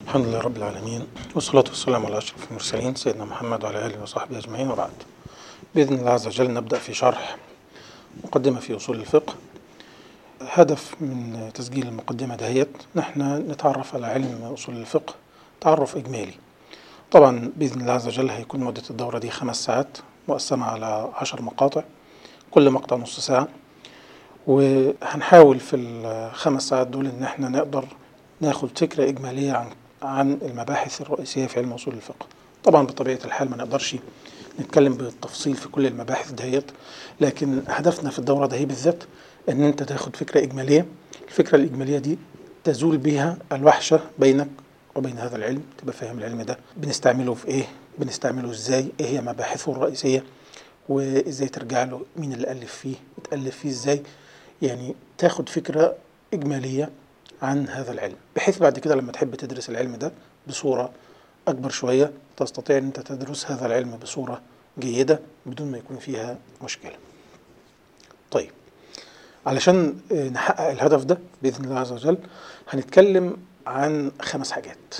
الحمد لله رب العالمين والصلاة والسلام على أشرف المرسلين سيدنا محمد وعلى آله وصحبه أجمعين وبعد بإذن الله عز وجل نبدأ في شرح مقدمة في أصول الفقه هدف من تسجيل المقدمة دهيت نحن نتعرف على علم أصول الفقه تعرف إجمالي طبعا بإذن الله عز وجل هيكون مدة الدورة دي خمس ساعات مقسمة على عشر مقاطع كل مقطع نص ساعة وهنحاول في الخمس ساعات دول إن احنا نقدر ناخد فكرة إجمالية عن عن المباحث الرئيسية في علم أصول الفقه طبعا بطبيعة الحال ما نقدرش نتكلم بالتفصيل في كل المباحث دهيت لكن هدفنا في الدورة دهي بالذات ان انت تاخد فكرة إجمالية الفكرة الإجمالية دي تزول بيها الوحشة بينك وبين هذا العلم تبقى فاهم العلم ده بنستعمله في ايه بنستعمله ازاي ايه هي مباحثه الرئيسية وازاي ترجع له مين اللي ألف فيه اتألف فيه ازاي يعني تاخد فكرة إجمالية عن هذا العلم بحيث بعد كده لما تحب تدرس العلم ده بصورة أكبر شوية تستطيع أن أنت تدرس هذا العلم بصورة جيدة بدون ما يكون فيها مشكلة طيب علشان نحقق الهدف ده بإذن الله عز وجل هنتكلم عن خمس حاجات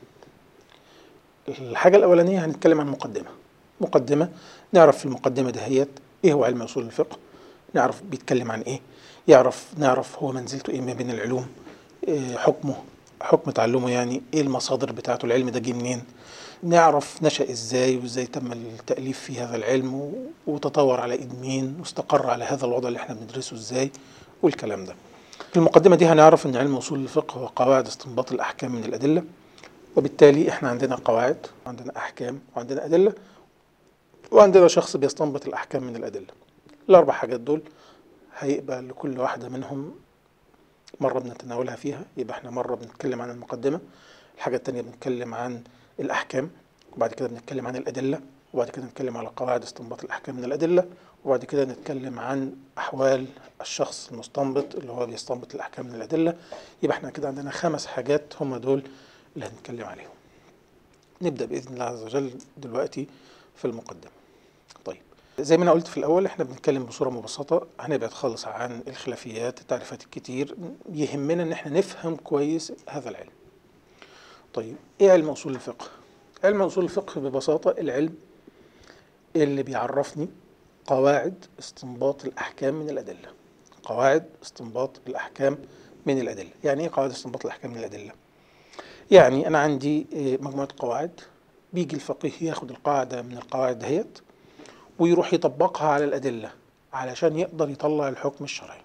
الحاجة الأولانية هنتكلم عن مقدمة مقدمة نعرف في المقدمة دهيت إيه هو علم أصول الفقه نعرف بيتكلم عن إيه يعرف نعرف هو منزلته إيه ما بين العلوم حكمه حكم تعلمه يعني ايه المصادر بتاعته العلم ده جه منين نعرف نشأ ازاي وازاي تم التأليف في هذا العلم وتطور على ايد مين واستقر على هذا الوضع اللي احنا بندرسه ازاي والكلام ده في المقدمة دي هنعرف ان علم اصول الفقه هو قواعد استنباط الاحكام من الادلة وبالتالي احنا عندنا قواعد وعندنا احكام وعندنا ادلة وعندنا شخص بيستنبط الاحكام من الادلة الاربع حاجات دول هيبقى لكل واحدة منهم مرة بنتناولها فيها يبقى احنا مرة بنتكلم عن المقدمة الحاجة التانية بنتكلم عن الأحكام وبعد كده بنتكلم عن الأدلة وبعد كده نتكلم على قواعد استنباط الأحكام من الأدلة وبعد كده نتكلم عن أحوال الشخص المستنبط اللي هو بيستنبط الأحكام من الأدلة يبقى احنا كده عندنا خمس حاجات هم دول اللي هنتكلم عليهم نبدأ بإذن الله عز وجل دلوقتي في المقدمة طيب زي ما انا قلت في الاول احنا بنتكلم بصوره مبسطه هنبعد خالص عن الخلافيات التعريفات الكتير يهمنا ان احنا نفهم كويس هذا العلم طيب ايه علم اصول الفقه علم اصول الفقه ببساطه العلم اللي بيعرفني قواعد استنباط الاحكام من الادله قواعد استنباط الاحكام من الادله يعني ايه قواعد استنباط الاحكام من الادله يعني انا عندي مجموعه قواعد بيجي الفقيه ياخد القاعده من القواعد دهيت ويروح يطبقها على الأدلة علشان يقدر يطلع الحكم الشرعي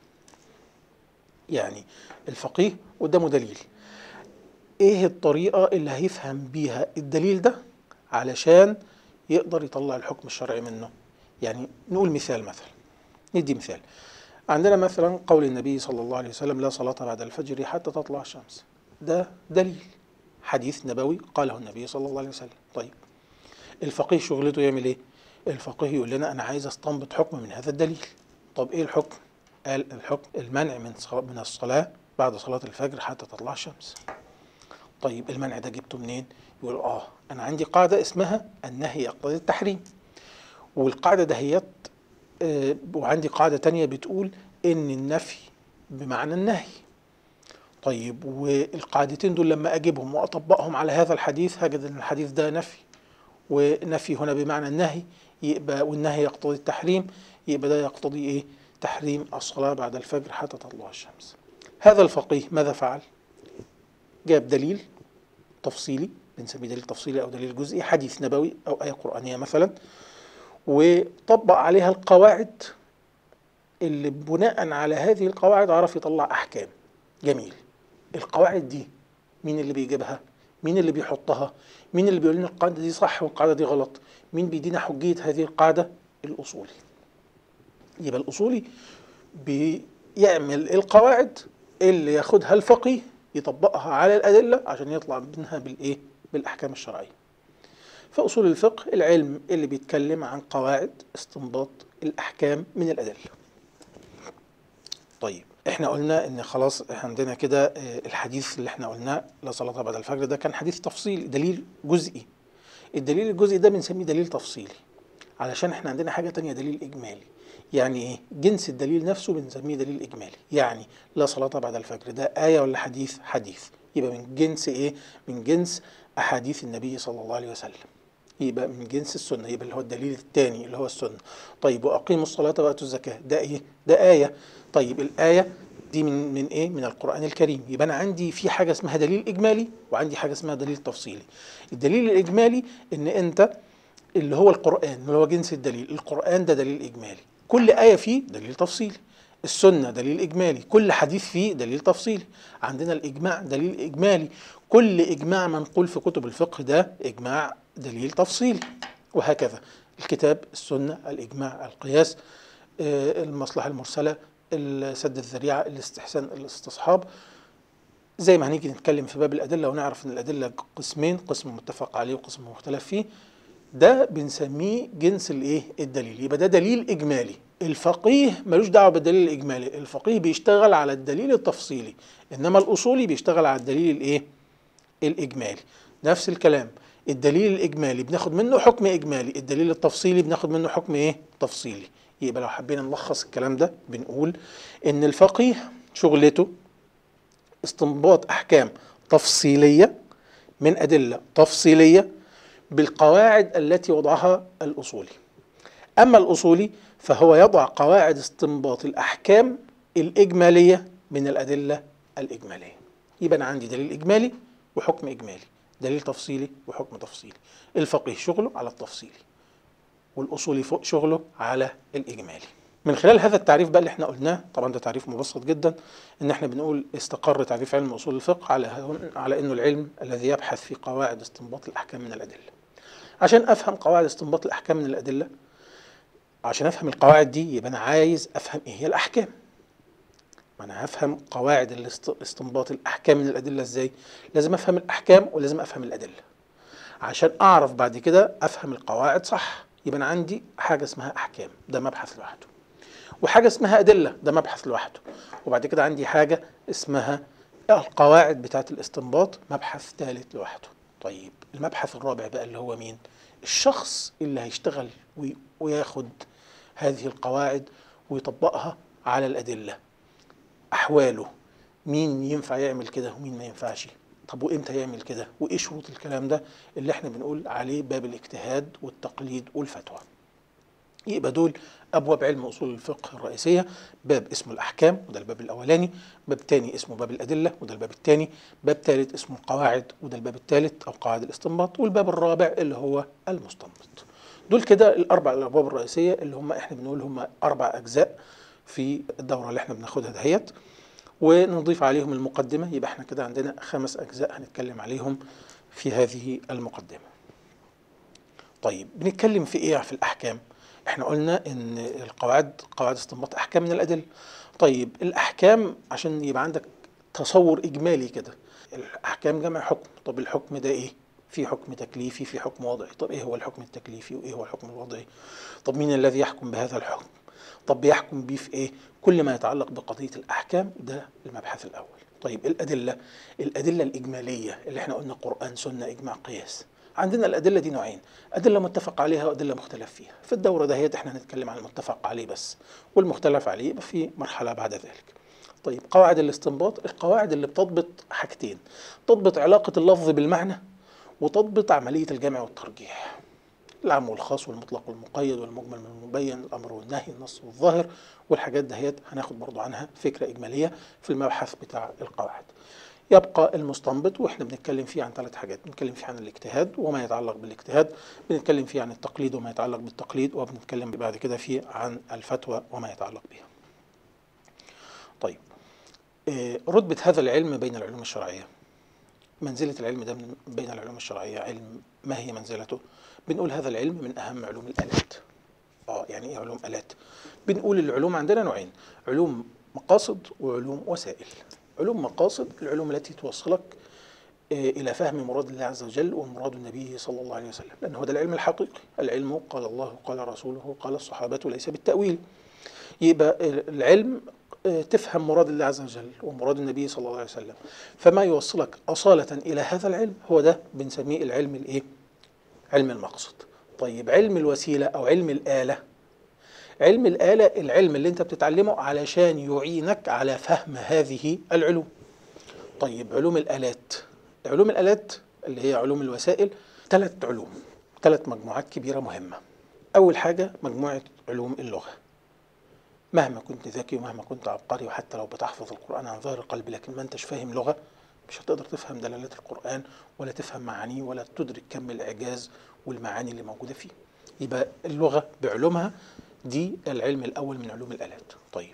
يعني الفقيه قدامه دليل ايه الطريقة اللي هيفهم بيها الدليل ده علشان يقدر يطلع الحكم الشرعي منه يعني نقول مثال مثلا ندي مثال عندنا مثلا قول النبي صلى الله عليه وسلم لا صلاة بعد الفجر حتى تطلع الشمس ده دليل حديث نبوي قاله النبي صلى الله عليه وسلم طيب الفقيه شغلته يعمل ايه الفقيه يقول لنا انا عايز استنبط حكم من هذا الدليل طب ايه الحكم قال الحكم المنع من من الصلاه بعد صلاه الفجر حتى تطلع الشمس طيب المنع ده جبته منين يقول اه انا عندي قاعده اسمها النهي يقتضي التحريم والقاعده دهيت آه وعندي قاعده تانية بتقول ان النفي بمعنى النهي طيب والقاعدتين دول لما اجيبهم واطبقهم على هذا الحديث هجد ان الحديث ده نفي ونفي هنا بمعنى النهي يبقى والنهي يقتضي التحريم يبقى ده يقتضي ايه تحريم الصلاة بعد الفجر حتى تطلع الشمس هذا الفقيه ماذا فعل جاب دليل تفصيلي بنسميه دليل تفصيلي او دليل جزئي حديث نبوي او آية قرآنية مثلا وطبق عليها القواعد اللي بناء على هذه القواعد عرف يطلع احكام جميل القواعد دي مين اللي بيجيبها مين اللي بيحطها مين اللي بيقول لنا القاعده دي صح والقاعده دي غلط مين بيدينا حجيه هذه القاعده الاصولي يبقى الاصولي بيعمل القواعد اللي ياخدها الفقيه يطبقها على الادله عشان يطلع منها بالايه بالاحكام الشرعيه فاصول الفقه العلم اللي بيتكلم عن قواعد استنباط الاحكام من الادله طيب احنا قلنا ان خلاص عندنا كده الحديث اللي احنا قلناه لا صلاة بعد الفجر ده كان حديث تفصيلي دليل جزئي الدليل الجزئي ده بنسميه دليل تفصيلي علشان احنا عندنا حاجة تانية دليل اجمالي يعني ايه جنس الدليل نفسه بنسميه دليل اجمالي يعني لا صلاة بعد الفجر ده آية ولا حديث حديث يبقى من جنس ايه من جنس احاديث النبي صلى الله عليه وسلم يبقى من جنس السنه يبقى اللي هو الدليل الثاني اللي هو السنه طيب واقيموا الصلاه واتوا الزكاه ده ايه ده ايه طيب الايه دي من من ايه من القران الكريم يبقى انا عندي في حاجه اسمها دليل اجمالي وعندي حاجه اسمها دليل تفصيلي الدليل الاجمالي ان انت اللي هو القران اللي هو جنس الدليل القران ده دليل اجمالي كل ايه فيه دليل تفصيلي السنة دليل إجمالي كل حديث فيه دليل تفصيلي عندنا الإجماع دليل إجمالي كل إجماع منقول في كتب الفقه ده إجماع دليل تفصيلي وهكذا الكتاب السنة الإجماع القياس آه، المصلحة المرسلة سد الذريعة الاستحسان الاستصحاب زي ما هنيجي نتكلم في باب الأدلة ونعرف أن الأدلة قسمين قسم متفق عليه وقسم مختلف فيه ده بنسميه جنس الايه الدليل يبقى ده دليل اجمالي الفقيه ملوش دعوه بالدليل الاجمالي الفقيه بيشتغل على الدليل التفصيلي انما الاصولي بيشتغل على الدليل الايه الاجمالي نفس الكلام الدليل الاجمالي بناخد منه حكم اجمالي الدليل التفصيلي بناخد منه حكم ايه تفصيلي يبقى لو حبينا نلخص الكلام ده بنقول ان الفقيه شغلته استنباط احكام تفصيليه من ادله تفصيليه بالقواعد التي وضعها الاصولي اما الاصولي فهو يضع قواعد استنباط الاحكام الاجماليه من الادله الاجماليه يبقى انا عندي دليل اجمالي وحكم اجمالي دليل تفصيلي وحكم تفصيلي الفقيه شغله على التفصيلي والاصولي فوق شغله على الاجمالي من خلال هذا التعريف بقى اللي احنا قلناه طبعا ده تعريف مبسط جدا ان احنا بنقول استقر تعريف علم اصول الفقه على على انه العلم الذي يبحث في قواعد استنباط الاحكام من الادله عشان افهم قواعد استنباط الاحكام من الادله عشان افهم القواعد دي يبقى انا عايز افهم ايه هي الاحكام ما انا هفهم قواعد استنباط الاحكام من الادله ازاي لازم افهم الاحكام ولازم افهم الادله عشان اعرف بعد كده افهم القواعد صح يبقى انا عندي حاجه اسمها احكام ده مبحث لوحده وحاجه اسمها ادله ده مبحث لوحده وبعد كده عندي حاجه اسمها القواعد بتاعه الاستنباط مبحث ثالث لوحده طيب المبحث الرابع بقى اللي هو مين الشخص اللي هيشتغل وياخد هذه القواعد ويطبقها على الأدلة أحواله مين ينفع يعمل كده ومين ما ينفعش طب وامتى يعمل كده وايه شروط الكلام ده اللي احنا بنقول عليه باب الاجتهاد والتقليد والفتوى يبقى دول ابواب علم اصول الفقه الرئيسيه باب اسمه الاحكام وده الباب الاولاني باب تاني اسمه باب الادله وده الباب الثاني باب ثالث اسمه القواعد وده الباب الثالث او قواعد الاستنباط والباب الرابع اللي هو المستنبط دول كده الاربع الابواب الرئيسيه اللي هم احنا بنقول هم اربع اجزاء في الدوره اللي احنا بناخدها دهيت ونضيف عليهم المقدمه يبقى احنا كده عندنا خمس اجزاء هنتكلم عليهم في هذه المقدمه طيب بنتكلم في ايه في الاحكام احنا قلنا ان القواعد قواعد استنباط احكام من الادله طيب الاحكام عشان يبقى عندك تصور اجمالي كده الاحكام جمع حكم طب الحكم ده ايه في حكم تكليفي في حكم وضعي طب ايه هو الحكم التكليفي وايه هو الحكم الوضعي طب مين الذي يحكم بهذا الحكم طب بيحكم بيه في ايه كل ما يتعلق بقضيه الاحكام ده المبحث الاول طيب الادله الادله الاجماليه اللي احنا قلنا قران سنه اجماع قياس عندنا الأدلة دي نوعين أدلة متفق عليها وأدلة مختلف فيها في الدورة دهيت احنا هنتكلم عن المتفق عليه بس والمختلف عليه يبقى في مرحلة بعد ذلك طيب قواعد الاستنباط القواعد اللي بتضبط حاجتين تضبط علاقة اللفظ بالمعنى وتضبط عملية الجمع والترجيح العام والخاص والمطلق والمقيد والمجمل من المبين الأمر والنهي النص والظاهر والحاجات دهيت هناخد برضو عنها فكرة إجمالية في المبحث بتاع القواعد يبقى المستنبط واحنا بنتكلم فيه عن ثلاث حاجات بنتكلم فيه عن الاجتهاد وما يتعلق بالاجتهاد بنتكلم فيه عن التقليد وما يتعلق بالتقليد وبنتكلم بعد كده فيه عن الفتوى وما يتعلق بها طيب آه، رتبة هذا العلم بين العلوم الشرعية منزلة العلم ده بين العلوم الشرعية علم ما هي منزلته بنقول هذا العلم من أهم علوم الآلات اه يعني ايه علوم آلات بنقول العلوم عندنا نوعين علوم مقاصد وعلوم وسائل علوم مقاصد العلوم التي توصلك آه، إلى فهم مراد الله عز وجل ومراد النبي صلى الله عليه وسلم لأن هو ده العلم الحقيقي العلم قال الله قال رسوله قال الصحابة ليس بالتأويل يبقى العلم آه، تفهم مراد الله عز وجل ومراد النبي صلى الله عليه وسلم فما يوصلك أصالة إلى هذا العلم هو ده بنسميه العلم الإيه؟ علم المقصد طيب علم الوسيلة أو علم الآلة علم الآلة العلم اللي انت بتتعلمه علشان يعينك على فهم هذه العلوم طيب علوم الآلات علوم الآلات اللي هي علوم الوسائل ثلاث علوم ثلاث مجموعات كبيرة مهمة أول حاجة مجموعة علوم اللغة مهما كنت ذكي ومهما كنت عبقري وحتى لو بتحفظ القرآن عن ظهر قلب لكن ما انتش فاهم لغة مش هتقدر تفهم دلالات القرآن ولا تفهم معانيه ولا تدرك كم الإعجاز والمعاني اللي موجودة فيه يبقى اللغة بعلومها دي العلم الأول من علوم الآلات طيب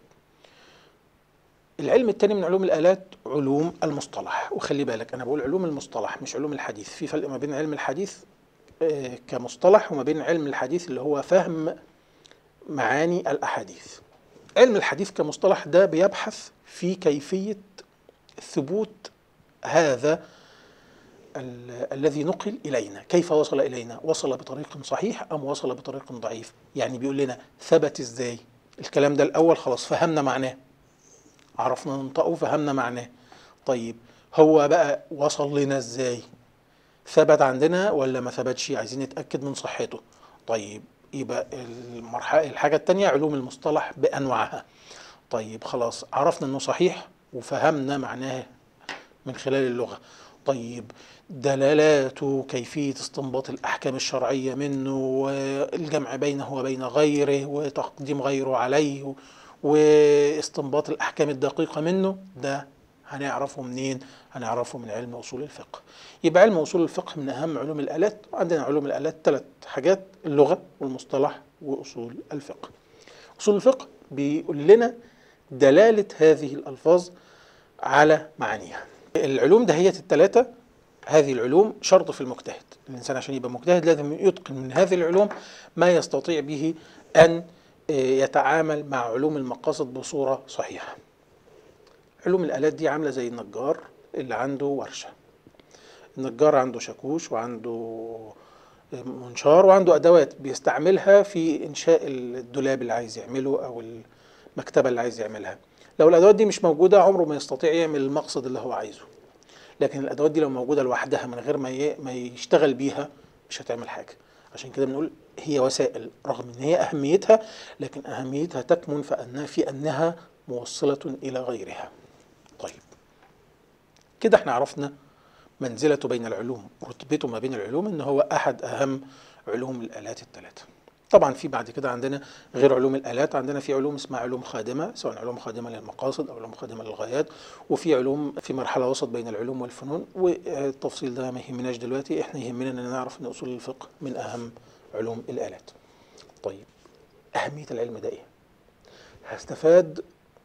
العلم الثاني من علوم الآلات علوم المصطلح وخلي بالك أنا بقول علوم المصطلح مش علوم الحديث في فرق ما بين علم الحديث آه، كمصطلح وما بين علم الحديث اللي هو فهم معاني الأحاديث علم الحديث كمصطلح ده بيبحث في كيفية ثبوت هذا ال- الذي نقل إلينا كيف وصل إلينا وصل بطريق صحيح أم وصل بطريق ضعيف يعني بيقول لنا ثبت إزاي الكلام ده الأول خلاص فهمنا معناه عرفنا ننطقه فهمنا معناه طيب هو بقى وصل لنا إزاي ثبت عندنا ولا ما ثبتش عايزين نتأكد من صحته طيب يبقى المرحلة الحاجة التانية علوم المصطلح بأنواعها طيب خلاص عرفنا انه صحيح وفهمنا معناه من خلال اللغة طيب دلالاته كيفية استنباط الأحكام الشرعية منه والجمع بينه وبين غيره وتقديم غيره عليه واستنباط الأحكام الدقيقة منه ده هنعرفه منين؟ هنعرفه من علم أصول الفقه يبقى علم أصول الفقه من أهم علوم الآلات وعندنا علوم الآلات ثلاث حاجات اللغة والمصطلح وأصول الفقه أصول الفقه بيقول لنا دلالة هذه الألفاظ على معانيها العلوم دهية الثلاثة هذه العلوم شرط في المجتهد الإنسان عشان يبقى مجتهد لازم يتقن من هذه العلوم ما يستطيع به أن يتعامل مع علوم المقاصد بصورة صحيحة علوم الآلات دي عاملة زي النجار اللي عنده ورشة النجار عنده شاكوش وعنده منشار وعنده أدوات بيستعملها في إنشاء الدولاب اللي عايز يعمله أو المكتبة اللي عايز يعملها لو الأدوات دي مش موجودة عمره ما يستطيع يعمل المقصد اللي هو عايزه لكن الأدوات دي لو موجودة لوحدها من غير ما ي- ما يشتغل بيها مش هتعمل حاجة عشان كده بنقول هي وسائل رغم ان هي اهميتها لكن اهميتها تكمن في انها في انها موصله الى غيرها. طيب كده احنا عرفنا منزلته بين العلوم رتبته ما بين العلوم ان هو احد اهم علوم الالات الثلاثه. طبعا في بعد كده عندنا غير علوم الالات عندنا في علوم اسمها علوم خادمه سواء علوم خادمه للمقاصد او علوم خادمه للغايات وفي علوم في مرحله وسط بين العلوم والفنون والتفصيل ده ما يهمناش دلوقتي احنا يهمنا ان نعرف ان اصول الفقه من اهم علوم الالات. طيب اهميه العلم ده ايه؟ هستفاد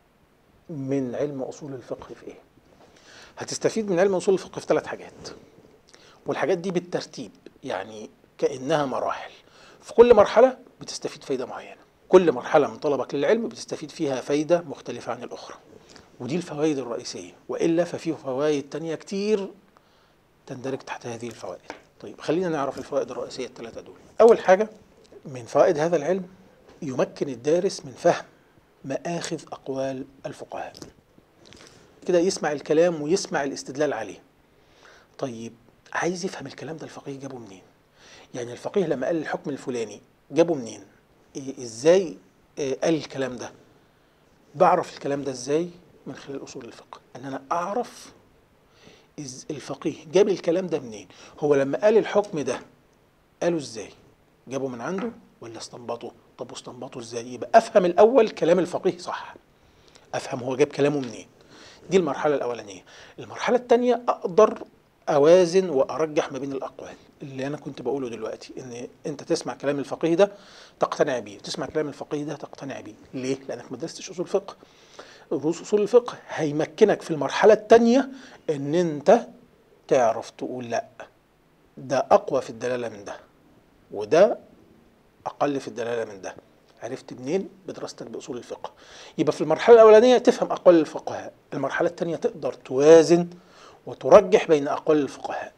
من علم اصول الفقه في ايه؟ هتستفيد من علم اصول الفقه في ثلاث حاجات. والحاجات دي بالترتيب يعني كانها مراحل. في كل مرحله بتستفيد فايده معينه. كل مرحله من طلبك للعلم بتستفيد فيها فايده مختلفه عن الاخرى. ودي الفوائد الرئيسيه والا ففيه فوائد تانية كتير تندرج تحت هذه الفوائد. طيب خلينا نعرف الفوائد الرئيسيه الثلاثه دول. اول حاجه من فوائد هذا العلم يمكن الدارس من فهم مآخذ أقوال الفقهاء كده يسمع الكلام ويسمع الاستدلال عليه طيب عايز يفهم الكلام ده الفقيه جابه منين يعني الفقيه لما قال الحكم الفلاني جابه منين إيه ازاي إيه قال الكلام ده بعرف الكلام ده ازاي من خلال اصول الفقه ان انا اعرف إز الفقيه جاب الكلام ده منين هو لما قال الحكم ده قاله ازاي جابه من عنده ولا استنبطه طب واستنبطه ازاي يبقى افهم الاول كلام الفقيه صح افهم هو جاب كلامه منين دي المرحله الاولانيه المرحله الثانيه اقدر اوازن وارجح ما بين الاقوال اللي انا كنت بقوله دلوقتي ان انت تسمع كلام الفقيه ده تقتنع بيه تسمع كلام الفقيه ده تقتنع بيه ليه لانك ما درستش اصول فقه دروس اصول الفقه هيمكنك في المرحله الثانيه ان انت تعرف تقول لا ده اقوى في الدلاله من ده وده اقل في الدلاله من ده عرفت منين بدراستك باصول الفقه يبقى في المرحله الاولانيه تفهم اقوال الفقهاء المرحله الثانيه تقدر توازن وترجح بين اقوال الفقهاء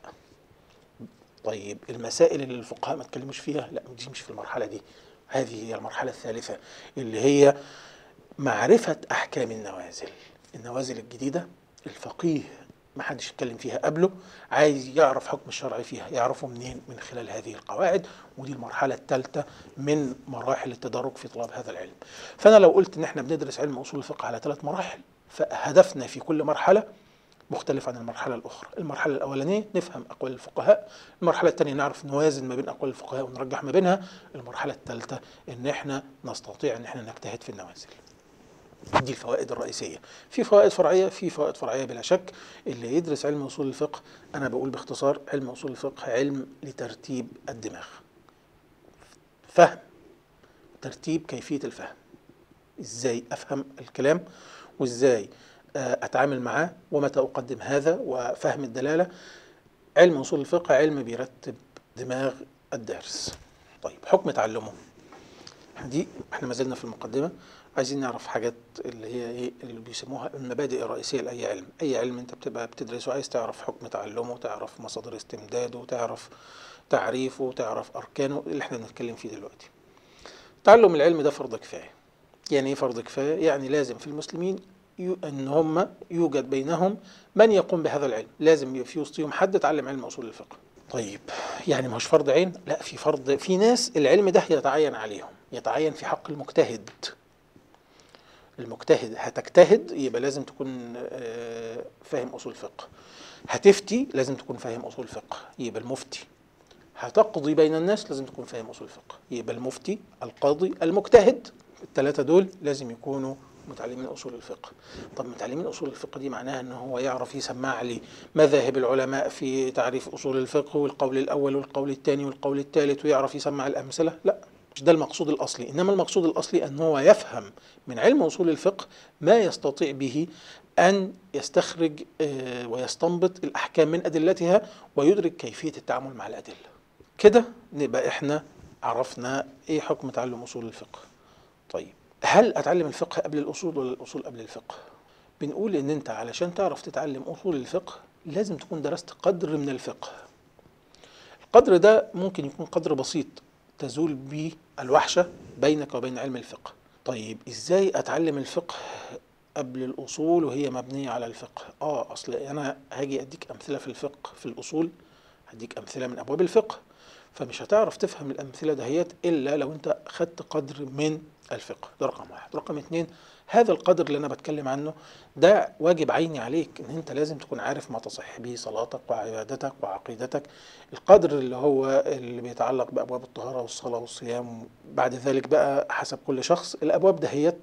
طيب المسائل اللي الفقهاء ما اتكلموش فيها لا دي مش في المرحله دي هذه هي المرحله الثالثه اللي هي معرفه احكام النوازل النوازل الجديده الفقيه ما حدش اتكلم فيها قبله عايز يعرف حكم الشرع فيها يعرفه منين من خلال هذه القواعد ودي المرحله الثالثه من مراحل التدرج في طلاب هذا العلم فانا لو قلت ان احنا بندرس علم اصول الفقه على ثلاث مراحل فهدفنا في كل مرحله مختلف عن المرحلة الأخرى المرحلة الأولانية نفهم أقوال الفقهاء المرحلة الثانية نعرف نوازن ما بين أقوال الفقهاء ونرجح ما بينها المرحلة الثالثة إن إحنا نستطيع إن إحنا نجتهد في النوازل دي الفوائد الرئيسية في فوائد فرعية في فوائد فرعية بلا شك اللي يدرس علم أصول الفقه أنا بقول باختصار علم أصول الفقه علم لترتيب الدماغ فهم ترتيب كيفية الفهم ازاي افهم الكلام وازاي آه، اتعامل معاه ومتى اقدم هذا وفهم الدلاله علم اصول الفقه علم بيرتب دماغ الدارس طيب حكم تعلمه دي احنا ما زلنا في المقدمه عايزين نعرف حاجات اللي هي ايه اللي بيسموها المبادئ الرئيسيه لاي علم اي علم انت بتبقى بتدرسه عايز تعرف حكم تعلمه تعرف مصادر استمداده تعرف تعريفه تعرف اركانه اللي احنا بنتكلم فيه دلوقتي تعلم العلم ده فرض كفايه يعني ايه فرض كفايه يعني لازم في المسلمين يو ان هم يوجد بينهم من يقوم بهذا العلم لازم يبقى في وسطهم حد اتعلم علم اصول الفقه طيب يعني مش فرض عين لا في فرض في ناس العلم ده يتعين عليهم يتعين في حق المجتهد المجتهد هتجتهد يبقى لازم تكون آه، فاهم اصول فقه هتفتي لازم تكون فاهم اصول فقه يبقى المفتي هتقضي بين الناس لازم تكون فاهم اصول الفقه يبقى المفتي القاضي المجتهد الثلاثه دول لازم يكونوا متعلمين اصول الفقه طب متعلمين اصول الفقه دي معناها ان هو يعرف يسمع لي مذاهب العلماء في تعريف اصول الفقه والقول الاول والقول الثاني والقول الثالث ويعرف يسمع الامثله لا مش ده المقصود الاصلي انما المقصود الاصلي ان هو يفهم من علم اصول الفقه ما يستطيع به ان يستخرج آه، ويستنبط الاحكام من ادلتها ويدرك كيفيه التعامل مع الادله كده نبقى احنا عرفنا ايه حكم تعلم اصول الفقه طيب هل اتعلم الفقه قبل الاصول ولا الاصول قبل الفقه بنقول ان انت علشان تعرف تتعلم اصول الفقه لازم تكون درست قدر من الفقه القدر ده ممكن يكون قدر بسيط تزول به الوحشة بينك وبين علم الفقه طيب ازاي اتعلم الفقه قبل الاصول وهي مبنية على الفقه اه اصل انا هاجي اديك امثلة في الفقه في الاصول هديك امثلة من ابواب الفقه فمش هتعرف تفهم الامثلة دهيت الا لو انت خدت قدر من الفقه ده رقم واحد رقم اتنين هذا القدر اللي انا بتكلم عنه ده واجب عيني عليك ان انت لازم تكون عارف ما تصح به صلاتك وعبادتك وعقيدتك القدر اللي هو اللي بيتعلق بابواب الطهاره والصلاه والصيام بعد ذلك بقى حسب كل شخص الابواب دهيت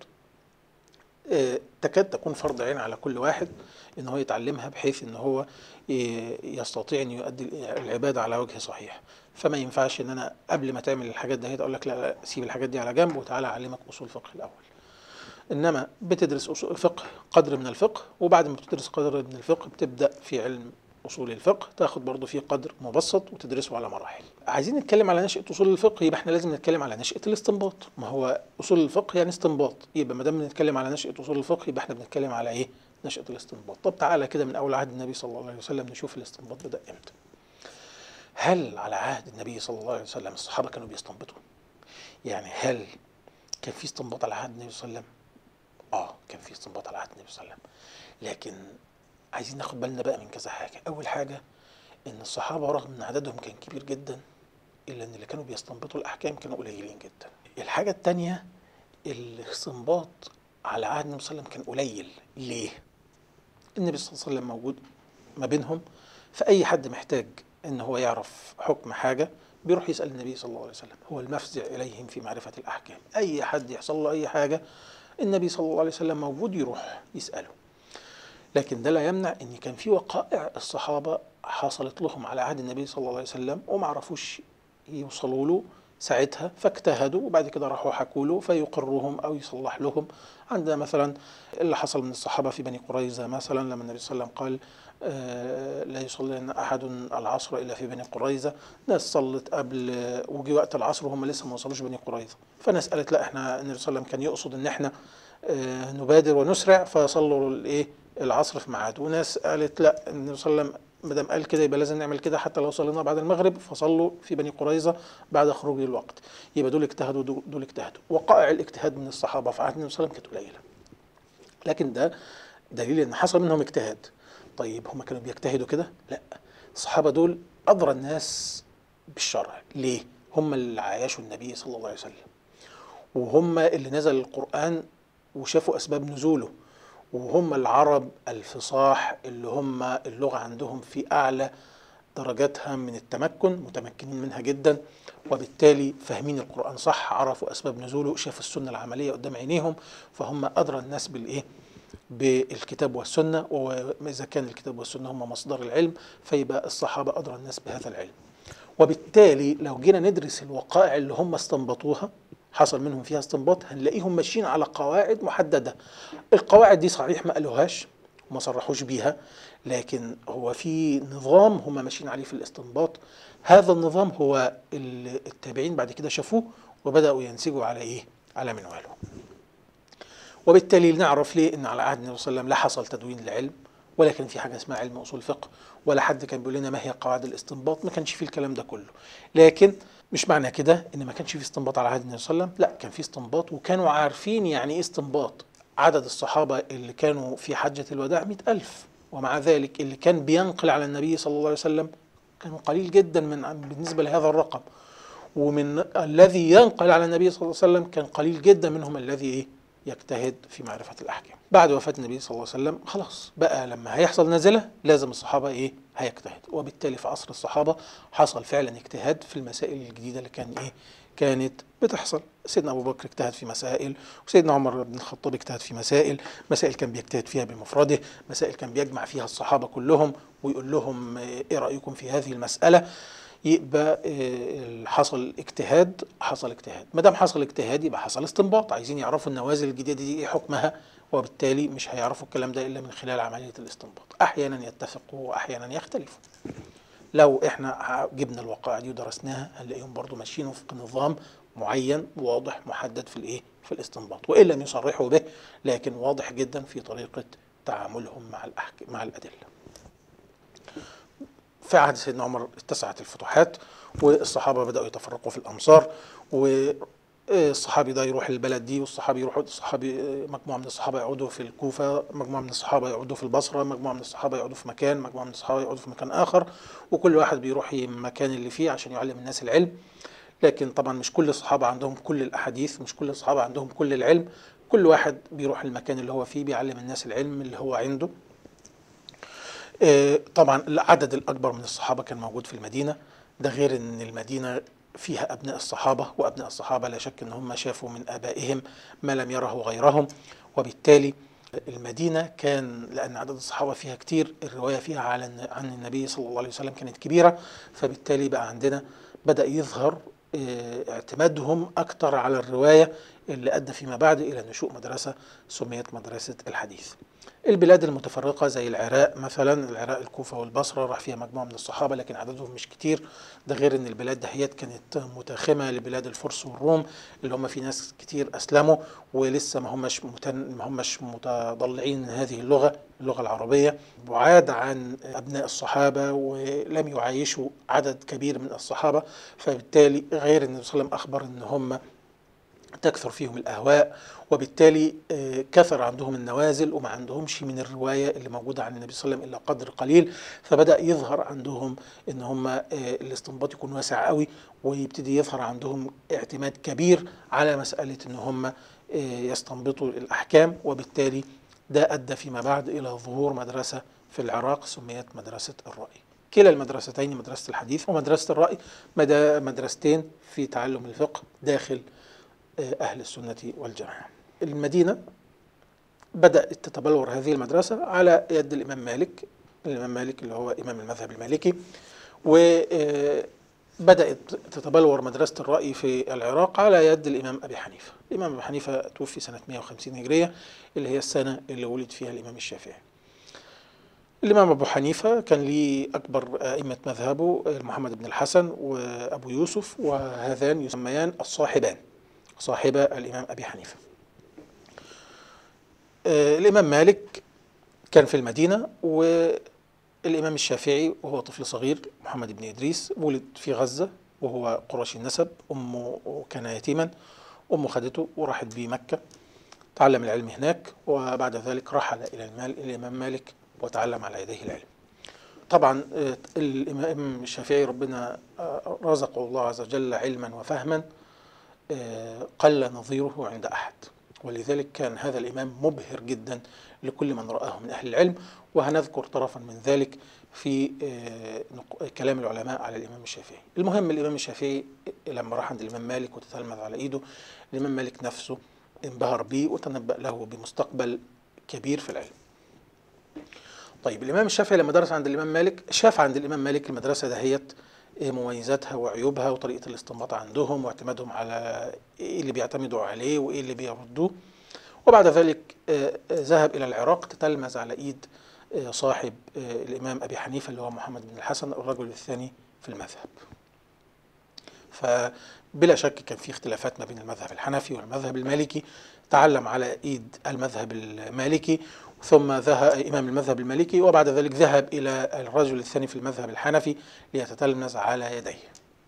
آه، تكاد تكون فرض عين على كل واحد ان هو يتعلمها بحيث ان هو ي- يستطيع ان يؤدي العباده على وجه صحيح فما ينفعش ان انا قبل ما تعمل الحاجات دهيت اقول لك لا, لا سيب الحاجات دي على جنب وتعالى اعلمك اصول فقه الاول انما بتدرس اصول فقه قدر من الفقه وبعد ما بتدرس قدر من الفقه بتبدا في علم اصول الفقه تاخد برضه فيه قدر مبسط وتدرسه على مراحل عايزين نتكلم على نشاه اصول الفقه يبقى احنا لازم نتكلم على نشاه الاستنباط ما هو اصول الفقه يعني استنباط يبقى ما دام بنتكلم على نشاه اصول الفقه يبقى احنا بنتكلم على ايه نشاه الاستنباط طب تعالى كده من اول عهد النبي صلى الله عليه وسلم نشوف الاستنباط بدا امتى هل على عهد النبي صلى الله عليه وسلم الصحابه كانوا بيستنبطوا يعني هل كان في استنباط على عهد النبي صلى الله عليه وسلم اه كان في استنباط على عهد النبي صلى الله عليه وسلم لكن عايزين ناخد بالنا بقى من كذا حاجه اول حاجه ان الصحابه رغم ان عددهم كان كبير جدا الا ان اللي كانوا بيستنبطوا الاحكام كانوا قليلين جدا الحاجه الثانيه الاستنباط على عهد النبي صلى الله عليه وسلم كان قليل ليه النبي صلى الله عليه وسلم موجود ما بينهم فاي حد محتاج ان هو يعرف حكم حاجه بيروح يسال النبي صلى الله عليه وسلم هو المفزع اليهم في معرفه الاحكام اي حد يحصل له اي حاجه النبي صلى الله عليه وسلم موجود يروح يساله لكن ده لا يمنع ان كان في وقائع الصحابه حصلت لهم على عهد النبي صلى الله عليه وسلم وما عرفوش يوصلوا له ساعتها فاجتهدوا وبعد كده راحوا حكوا له فيقرهم او يصلح لهم عندنا مثلا اللي حصل من الصحابه في بني قريظه مثلا لما النبي صلى الله عليه وسلم قال آه، لا يصلين احد العصر الا في بني قريظه ناس صلت قبل وجي وقت العصر وهم لسه ما وصلوش بني قريظه فناس قالت لا احنا النبي صلى الله عليه وسلم كان يقصد ان احنا آه، نبادر ونسرع فصلوا الايه العصر في ميعاد وناس قالت لا النبي صلى الله عليه وسلم ما دام قال كده يبقى لازم نعمل كده حتى لو صلينا بعد المغرب فصلوا في بني قريظه بعد خروج الوقت يبقى دول اجتهدوا دول دول اجتهدوا وقائع الاجتهاد من الصحابه في عهد النبي صلى الله عليه وسلم كانت قليله لكن ده دليل ان حصل منهم اجتهاد طيب هم كانوا بيجتهدوا كده لا الصحابه دول ادرى الناس بالشرع ليه هم اللي عايشوا النبي صلى الله عليه وسلم وهم اللي نزل القرآن وشافوا أسباب نزوله وهم العرب الفصاح اللي هم اللغة عندهم في أعلى درجاتها من التمكن متمكنين منها جدا وبالتالي فاهمين القرآن صح عرفوا أسباب نزوله شافوا السنة العملية قدام عينيهم فهم أدرى الناس بالإيه بالكتاب والسنة وإذا كان الكتاب والسنة هم مصدر العلم فيبقى الصحابة أدرى الناس بهذا العلم وبالتالي لو جينا ندرس الوقائع اللي هم استنبطوها حصل منهم فيها استنباط هنلاقيهم ماشيين على قواعد محددة القواعد دي صحيح ما قالوهاش وما صرحوش بيها لكن هو في نظام هم ماشيين عليه في الاستنباط هذا النظام هو ال- التابعين بعد كده شافوه وبدأوا ينسجوا على ايه على منواله وبالتالي نعرف ليه ان على عهد النبي صلى الله عليه وسلم لا حصل تدوين العلم ولا كان في حاجه اسمها علم اصول فقه ولا حد كان بيقول لنا ما هي قواعد الاستنباط ما كانش فيه الكلام ده كله لكن مش معنى كده ان ما كانش فيه استنباط على عهد النبي صلى الله عليه وسلم لا كان فيه استنباط وكانوا عارفين يعني ايه استنباط عدد الصحابه اللي كانوا في حجه الوداع مئة ألف ومع ذلك اللي كان بينقل على النبي صلى الله عليه وسلم كانوا قليل جدا من بالنسبه لهذا الرقم ومن الذي ينقل على النبي صلى الله عليه وسلم كان قليل جدا منهم الذي ايه يجتهد في معرفة الأحكام بعد وفاة النبي صلى الله عليه وسلم خلاص بقى لما هيحصل نازلة لازم الصحابة إيه هيجتهد وبالتالي في عصر الصحابة حصل فعلا اجتهاد في المسائل الجديدة اللي كان إيه كانت بتحصل سيدنا أبو بكر اجتهد في مسائل وسيدنا عمر بن الخطاب اجتهد في مسائل مسائل كان بيجتهد فيها بمفرده مسائل كان بيجمع فيها الصحابة كلهم ويقول لهم إيه رأيكم في هذه المسألة يبقى آه، حصل اجتهاد حصل اجتهاد ما دام حصل اجتهاد يبقى حصل استنباط عايزين يعرفوا النوازل الجديده دي ايه حكمها وبالتالي مش هيعرفوا الكلام ده الا من خلال عمليه الاستنباط احيانا يتفقوا واحيانا يختلفوا لو احنا جبنا الوقائع دي ودرسناها هنلاقيهم برضو ماشيين وفق نظام معين واضح محدد في الايه في الاستنباط وان لم يصرحوا به لكن واضح جدا في طريقه تعاملهم مع الأحك... مع الادله في عهد سيدنا عمر اتسعت الفتوحات والصحابه بداوا يتفرقوا في الامصار والصحابي ده يروح البلد دي والصحابي يروح الصحابي مجموعه من الصحابه يقعدوا في الكوفه مجموعه من الصحابه يقعدوا في البصره مجموعه من الصحابه يقعدوا في مكان مجموعه من الصحابه يقعدوا في مكان اخر وكل واحد بيروح المكان اللي فيه عشان يعلم الناس العلم لكن طبعا مش كل الصحابه عندهم كل الاحاديث مش كل الصحابه عندهم كل العلم كل واحد بيروح المكان اللي هو فيه بيعلم الناس العلم اللي هو عنده آه، طبعا العدد الأكبر من الصحابة كان موجود في المدينة ده غير أن المدينة فيها أبناء الصحابة وأبناء الصحابة لا شك أن هم شافوا من آبائهم ما لم يره غيرهم وبالتالي المدينة كان لأن عدد الصحابة فيها كتير الرواية فيها على عن النبي صلى الله عليه وسلم كانت كبيرة فبالتالي بقى عندنا بدأ يظهر آه، اعتمادهم أكثر على الرواية اللي أدى فيما بعد إلى نشوء مدرسة سميت مدرسة الحديث البلاد المتفرقة زي العراق مثلا العراق الكوفة والبصرة راح فيها مجموعة من الصحابة لكن عددهم مش كتير ده غير ان البلاد دهيت كانت متاخمة لبلاد الفرس والروم اللي هم في ناس كتير اسلموا ولسه ما همش متن ما همش متضلعين من هذه اللغة اللغة العربية بعاد عن ابناء الصحابة ولم يعايشوا عدد كبير من الصحابة فبالتالي غير ان النبي صلى الله عليه وسلم اخبر ان هم تكثر فيهم الأهواء وبالتالي آه، كثر عندهم النوازل وما عندهمش من الرواية اللي موجودة عن النبي صلى الله عليه وسلم إلا قدر قليل فبدأ يظهر عندهم إن هم آه، الاستنباط يكون واسع قوي ويبتدي يظهر عندهم اعتماد كبير على مسألة إن هم آه، يستنبطوا الأحكام وبالتالي ده أدى فيما بعد إلى ظهور مدرسة في العراق سميت مدرسة الرأي كلا المدرستين مدرسة الحديث ومدرسة الرأي مدى مدرستين في تعلم الفقه داخل أهل السنة والجماعة المدينة بدأت تتبلور هذه المدرسة على يد الإمام مالك الإمام مالك اللي هو إمام المذهب المالكي وبدأت تتبلور مدرسة الرأي في العراق على يد الإمام أبي حنيفة الإمام أبي حنيفة توفي سنة 150 هجرية اللي هي السنة اللي ولد فيها الإمام الشافعي الإمام أبو حنيفة كان ليه أكبر أئمة مذهبه محمد بن الحسن وأبو يوسف وهذان يسميان الصاحبان صاحب الإمام أبي حنيفة آه، الإمام مالك كان في المدينة والإمام الشافعي وهو طفل صغير محمد بن إدريس ولد في غزة وهو قرشي النسب أمه كان يتيما أمه خدته وراحت بيه مكة تعلم العلم هناك وبعد ذلك رحل إلى المال الإمام مالك وتعلم على يديه العلم طبعا آه، الإمام الشافعي ربنا آه، رزقه الله عز وجل علما وفهما آه، قل نظيره عند أحد ولذلك كان هذا الإمام مبهر جدا لكل من رآه من أهل العلم وهنذكر طرفا من ذلك في آه، نق- كلام العلماء على الإمام الشافعي المهم الإمام الشافعي لما راح عند الإمام مالك وتتلمذ على إيده الإمام مالك نفسه انبهر به وتنبأ له بمستقبل كبير في العلم طيب الإمام الشافعي لما درس عند الإمام مالك شاف عند الإمام مالك المدرسة دهيت إيه مميزاتها وعيوبها وطريقة الاستنباط عندهم واعتمادهم على إيه اللي بيعتمدوا عليه وإيه اللي بيردوه وبعد ذلك آه، آه، ذهب إلى العراق تتلمذ على إيد آه، صاحب آه، الإمام أبي حنيفة اللي هو محمد بن الحسن الرجل الثاني في المذهب فبلا شك كان في اختلافات ما بين المذهب الحنفي والمذهب المالكي تعلم على ايد المذهب المالكي ثم ذهب امام المذهب المالكي وبعد ذلك ذهب الى الرجل الثاني في المذهب الحنفي ليتتلمذ على يديه.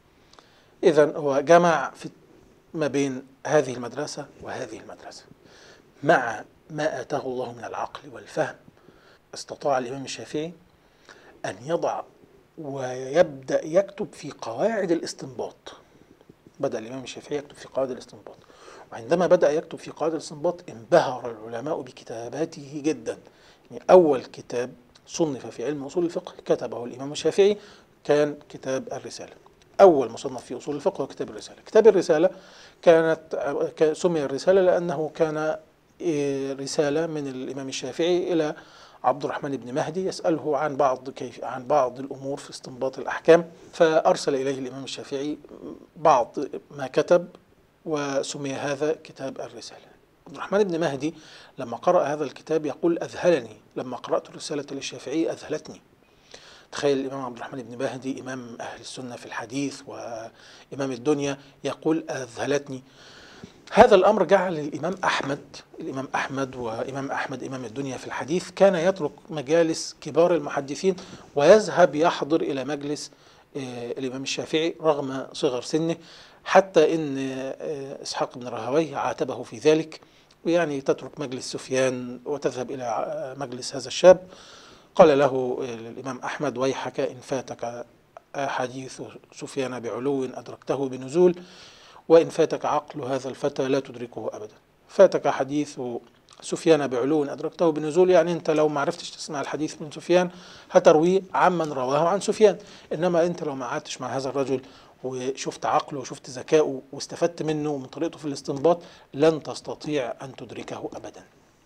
اذا هو جمع في ما بين هذه المدرسه وهذه المدرسه. مع ما اتاه الله من العقل والفهم استطاع الامام الشافعي ان يضع ويبدا يكتب في قواعد الاستنباط. بدأ الإمام الشافعي يكتب في قواعد الاستنباط وعندما بدأ يكتب في قواعد الاستنباط انبهر العلماء بكتاباته جدا يعني أول كتاب صنف في علم أصول الفقه كتبه الإمام الشافعي كان كتاب الرسالة أول مصنف في أصول الفقه هو كتاب الرسالة كتاب الرسالة كانت ك- سمي الرسالة لأنه كان إيه، رسالة من الإمام الشافعي إلى عبد الرحمن بن مهدي يسأله عن بعض كيف عن بعض الأمور في استنباط الأحكام فأرسل إليه الإمام الشافعي بعض ما كتب وسمي هذا كتاب الرسالة عبد الرحمن بن مهدي لما قرأ هذا الكتاب يقول أذهلني لما قرأت الرسالة للشافعي أذهلتني تخيل الإمام عبد الرحمن بن مهدي إمام أهل السنة في الحديث وإمام الدنيا يقول أذهلتني هذا الأمر جعل الإمام أحمد الإمام أحمد وإمام أحمد إمام الدنيا في الحديث كان يترك مجالس كبار المحدثين ويذهب يحضر إلى مجلس آه، الإمام الشافعي رغم صغر سنه حتى إن آه، إسحاق بن راهويه عاتبه في ذلك ويعني تترك مجلس سفيان وتذهب إلى آه، مجلس هذا الشاب قال له آه، الإمام أحمد ويحك إن فاتك حديث سفيان بعلو أدركته بنزول وإن فاتك عقل هذا الفتى لا تدركه أبدا فاتك حديث سفيان بعلو أدركته بنزول يعني أنت لو ما عرفتش تسمع الحديث من سفيان هترويه عمن رواه عن سفيان إنما أنت لو ما قعدتش مع هذا الرجل وشفت عقله وشفت ذكائه واستفدت منه ومن طريقته في الاستنباط لن تستطيع أن تدركه أبدا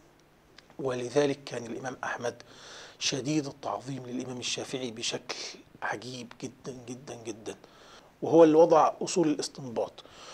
ولذلك كان الإمام أحمد شديد التعظيم للإمام الشافعي بشكل عجيب جدا جدا جدا وهو اللي وضع أصول الاستنباط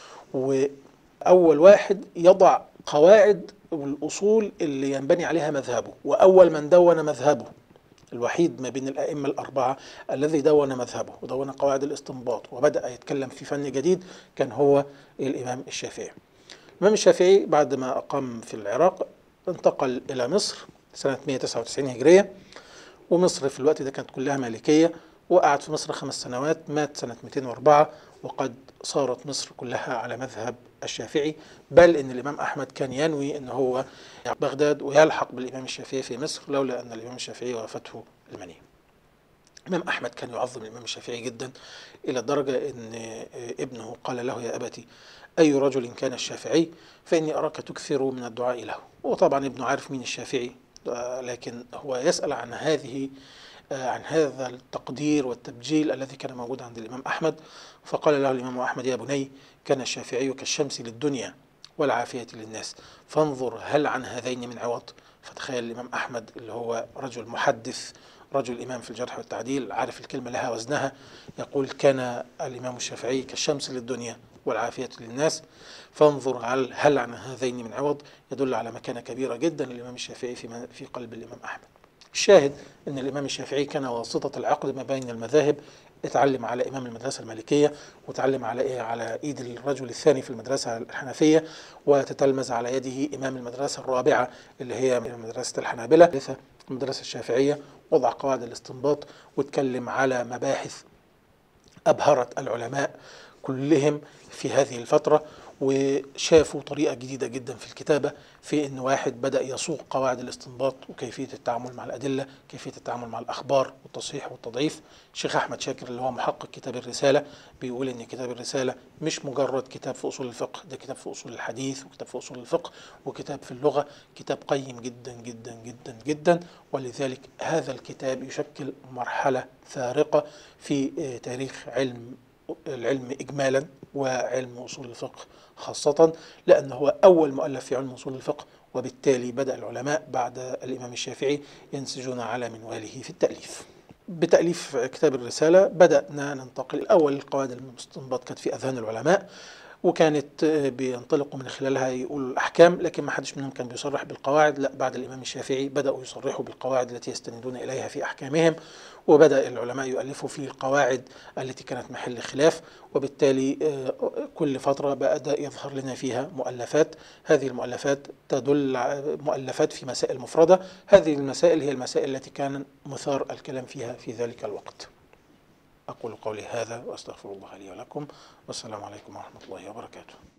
وأول واحد يضع قواعد والأصول اللي ينبني عليها مذهبه وأول من دون مذهبه الوحيد ما بين الأئمة الأربعة الذي دون مذهبه ودون قواعد الاستنباط وبدأ يتكلم في فن جديد كان هو الإمام الشافعي الإمام الشافعي بعد ما أقام في العراق انتقل إلى مصر سنة 199 هجرية ومصر في الوقت ده كانت كلها مالكية وقعد في مصر خمس سنوات مات سنة 204 وقد صارت مصر كلها على مذهب الشافعي بل ان الامام احمد كان ينوي ان هو بغداد ويلحق بالامام الشافعي في مصر لولا ان الامام الشافعي وافته المنيه. الامام احمد كان يعظم الامام الشافعي جدا الى درجه ان ابنه قال له يا ابتي اي رجل كان الشافعي فاني اراك تكثر من الدعاء له وطبعا ابنه عارف مين الشافعي لكن هو يسال عن هذه عن هذا التقدير والتبجيل الذي كان موجود عند الإمام أحمد فقال له الإمام أحمد يا بني كان الشافعي كالشمس للدنيا والعافية للناس فانظر هل عن هذين من عوض فتخيل الإمام أحمد اللي هو رجل محدث رجل إمام في الجرح والتعديل عارف الكلمة لها وزنها يقول كان الإمام الشافعي كالشمس للدنيا والعافية للناس فانظر هل, هل عن هذين من عوض يدل على مكانة كبيرة جدا للإمام الشافعي في, في قلب الإمام أحمد الشاهد ان الامام الشافعي كان واسطه العقد ما بين المذاهب اتعلم على امام المدرسه المالكيه وتعلم على ايه على ايد الرجل الثاني في المدرسه الحنفيه وتتلمذ على يده امام المدرسه الرابعه اللي هي مدرسه الحنابله المدرسه الشافعيه وضع قواعد الاستنباط واتكلم على مباحث ابهرت العلماء كلهم في هذه الفتره وشافوا طريقة جديدة جدا في الكتابة في أن واحد بدأ يسوق قواعد الاستنباط وكيفية التعامل مع الأدلة كيفية التعامل مع الأخبار والتصحيح والتضعيف الشيخ أحمد شاكر اللي هو محقق كتاب الرسالة بيقول أن كتاب الرسالة مش مجرد كتاب في أصول الفقه ده كتاب في أصول الحديث وكتاب في أصول الفقه وكتاب في اللغة كتاب قيم جدا جدا جدا جدا ولذلك هذا الكتاب يشكل مرحلة فارقة في آه، تاريخ علم العلم إجمالا وعلم أصول الفقه خاصة لأنه هو أول مؤلف في علم أصول الفقه وبالتالي بدأ العلماء بعد الإمام الشافعي ينسجون على منواله في التأليف بتأليف كتاب الرسالة بدأنا ننتقل الأول القواعد المستنبط كانت في أذهان العلماء وكانت آه، بينطلقوا من خلالها يقولوا الأحكام لكن ما حدش منهم كان بيصرح بالقواعد لا بعد الإمام الشافعي بدأوا يصرحوا بالقواعد التي يستندون إليها في أحكامهم وبدأ العلماء يؤلفوا في القواعد التي كانت محل خلاف وبالتالي آه، كل فترة بدأ يظهر لنا فيها مؤلفات هذه المؤلفات تدل ع- مؤلفات في مسائل مفردة هذه المسائل هي المسائل التي كان مثار الكلام فيها في ذلك الوقت أقول قولي هذا وأستغفر الله لي ولكم والسلام عليكم ورحمة الله وبركاته